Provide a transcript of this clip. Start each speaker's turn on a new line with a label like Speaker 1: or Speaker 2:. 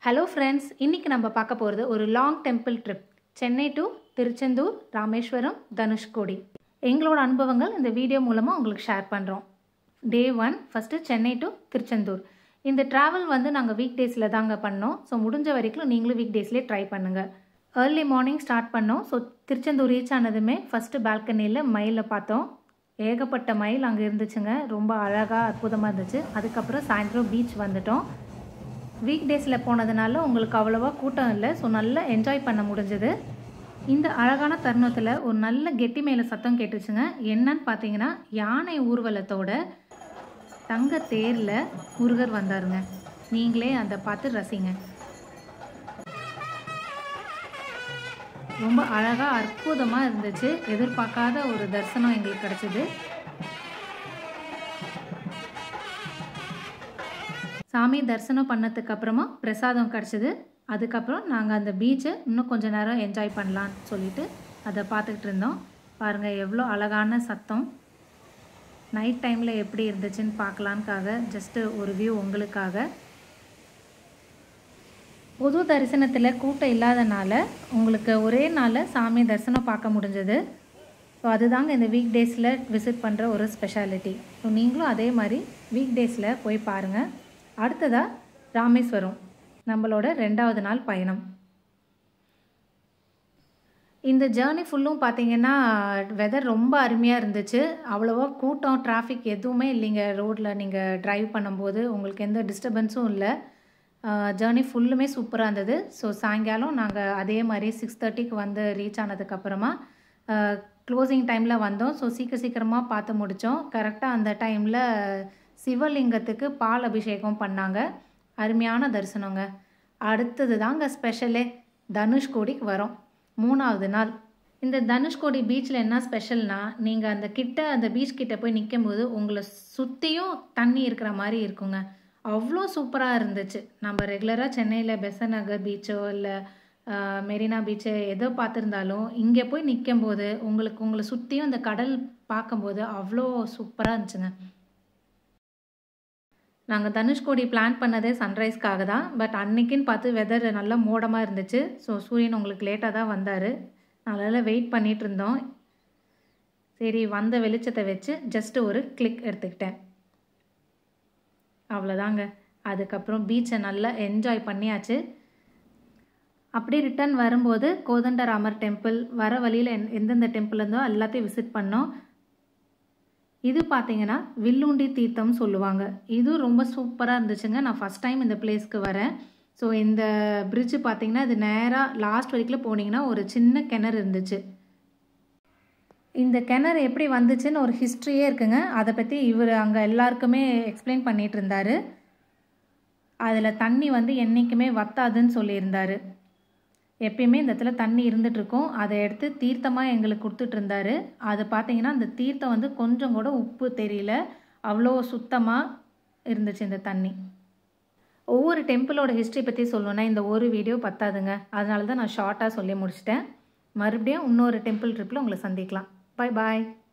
Speaker 1: hello friends இன்றைக்கி நம்ம பார்க்க போகிறது ஒரு long temple trip Chennai to Tiruchendur Rameswaram Dhanushkodi எங்களோட அனுபவங்கள் இந்த வீடியோ மூலமாக உங்களுக்கு ஷேர் பண்ணுறோம் day one first Chennai to Tiruchendur இந்த ட்ராவல் வந்து நாங்கள் வீக் டேஸில் தாங்க பண்ணோம் ஸோ முடிஞ்ச வரைக்கும் நீங்களும் வீக் டேஸ்லேயே ட்ரை பண்ணுங்கள் ஏர்லி மார்னிங் ஸ்டார்ட் பண்ணோம் ஸோ திருச்செந்தூர் ரீச் ஆனதுமே ஃபஸ்ட்டு பால்கனியில் மயிலை பார்த்தோம் ஏகப்பட்ட மயில் அங்கே இருந்துச்சுங்க ரொம்ப அழகாக அற்புதமாக இருந்துச்சு அதுக்கப்புறம் சாயந்தரம் பீச் வந்துட்டோம் வீக் டேஸில் போனதுனால உங்களுக்கு அவ்வளோவா கூட்டம் இல்லை ஸோ நல்லா என்ஜாய் பண்ண முடிஞ்சது இந்த அழகான தருணத்தில் ஒரு நல்ல கெட்டி மேலே சத்தம் கேட்டுச்சுங்க என்னன்னு பார்த்தீங்கன்னா யானை ஊர்வலத்தோட தங்க தேரில் முருகர் வந்தாருங்க நீங்களே அதை பார்த்து ரசிங்க ரொம்ப அழகாக அற்புதமாக இருந்துச்சு எதிர்பார்க்காத ஒரு தரிசனம் எங்களுக்கு கிடச்சிது சாமி தரிசனம் பண்ணதுக்கு அப்புறமா பிரசாதம் கிடச்சிது அதுக்கப்புறம் நாங்கள் அந்த பீச்சை இன்னும் கொஞ்ச நேரம் என்ஜாய் பண்ணலான்னு சொல்லிட்டு அதை பார்த்துக்கிட்டு இருந்தோம் பாருங்கள் எவ்வளோ அழகான சத்தம் நைட் டைமில் எப்படி இருந்துச்சுன்னு பார்க்கலான்க்காக ஜஸ்ட்டு ஒரு வியூ உங்களுக்காக பொது தரிசனத்தில் கூட்டம் இல்லாதனால உங்களுக்கு ஒரே நாளில் சாமி தரிசனம் பார்க்க முடிஞ்சது ஸோ அதுதாங்க இந்த வீக் டேஸில் விசிட் பண்ணுற ஒரு ஸ்பெஷாலிட்டி ஸோ நீங்களும் அதே மாதிரி வீக் டேஸில் போய் பாருங்கள் அடுத்ததாக ராமேஸ்வரம் நம்மளோட ரெண்டாவது நாள் பயணம் இந்த ஜேர்னி ஃபுல்லும் பார்த்தீங்கன்னா வெதர் ரொம்ப அருமையாக இருந்துச்சு அவ்வளோவா கூட்டம் டிராஃபிக் எதுவுமே இல்லைங்க ரோட்டில் நீங்கள் ட்ரைவ் பண்ணும்போது உங்களுக்கு எந்த டிஸ்டர்பன்ஸும் இல்லை ஜேர்னி ஃபுல்லுமே சூப்பராக இருந்தது ஸோ சாயங்காலம் நாங்கள் அதே மாதிரி சிக்ஸ் தேர்ட்டிக்கு வந்து ரீச் ஆனதுக்கப்புறமா க்ளோசிங் டைமில் வந்தோம் ஸோ சீக்கிரம் சீக்கிரமாக பார்த்து முடித்தோம் கரெக்டாக அந்த டைமில் சிவலிங்கத்துக்கு பால் அபிஷேகம் பண்ணாங்க அருமையான தரிசனங்க அடுத்தது தாங்க ஸ்பெஷலே தனுஷ்கோடிக்கு வரோம் மூணாவது நாள் இந்த தனுஷ்கோடி பீச்சில் என்ன ஸ்பெஷல்னா நீங்கள் அந்த கிட்ட அந்த பீச் கிட்ட போய் நிற்கும்போது உங்களை சுற்றியும் தண்ணி இருக்கிற மாதிரி இருக்குங்க அவ்வளோ சூப்பராக இருந்துச்சு நம்ம ரெகுலராக சென்னையில் பெசன் நகர் பீச்சோ இல்லை மெரினா பீச்சு எதோ பார்த்துருந்தாலும் இங்கே போய் நிற்கும்போது உங்களுக்கு உங்களை சுற்றியும் அந்த கடல் பார்க்கும்போது அவ்வளோ சூப்பராக இருந்துச்சுங்க நாங்கள் தனுஷ்கோடி பிளான் பண்ணதே சன்ரைஸ்க்காக தான் பட் அன்னைக்குன்னு பார்த்து வெதர் நல்லா மோடமாக இருந்துச்சு ஸோ சூரியன் உங்களுக்கு லேட்டாக தான் வந்தார் அதனால் வெயிட் பண்ணிகிட்டு இருந்தோம் சரி வந்த வெளிச்சத்தை வச்சு ஜஸ்ட் ஒரு கிளிக் எடுத்துக்கிட்டேன் அவ்வளோதாங்க அதுக்கப்புறம் பீச்சை நல்லா என்ஜாய் பண்ணியாச்சு அப்படி ரிட்டர்ன் வரும்போது கோதண்டராமர் டெம்பிள் வர வழியில் எந்தெந்த டெம்பிள் இருந்தோ எல்லாத்தையும் விசிட் பண்ணோம் இது பார்த்தீங்கன்னா வில்லுண்டி தீர்த்தம் சொல்லுவாங்க இது ரொம்ப சூப்பராக இருந்துச்சுங்க நான் ஃபஸ்ட் டைம் இந்த பிளேஸ்க்கு வரேன் ஸோ இந்த பிரிட்ஜு பார்த்தீங்கன்னா இது நேராக லாஸ்ட் வரைக்கும் போனீங்கன்னா ஒரு சின்ன கிணறு இருந்துச்சு இந்த கிணறு எப்படி வந்துச்சுன்னு ஒரு ஹிஸ்ட்ரியே இருக்குங்க அதை பற்றி இவர் அங்கே எல்லாருக்குமே எக்ஸ்பிளைன் பண்ணிகிட்டு இருந்தார் அதில் தண்ணி வந்து என்றைக்குமே வத்தாதுன்னு சொல்லியிருந்தார் எப்பயுமே இந்த இடத்துல தண்ணி இருந்துகிட்ருக்கும் அதை எடுத்து தீர்த்தமாக எங்களுக்கு கொடுத்துட்டு இருந்தாரு அது பார்த்தீங்கன்னா அந்த தீர்த்தம் வந்து கொஞ்சம் கூட உப்பு தெரியல அவ்வளோ சுத்தமாக இருந்துச்சு இந்த தண்ணி ஒவ்வொரு டெம்பிளோட ஹிஸ்ட்ரி பற்றி சொல்லணுன்னா இந்த ஒரு வீடியோ பத்தாதுங்க அதனால தான் நான் ஷார்ட்டாக சொல்லி முடிச்சிட்டேன் மறுபடியும் இன்னொரு டெம்பிள் ட்ரிப்பில் உங்களை சந்திக்கலாம் பாய் பாய்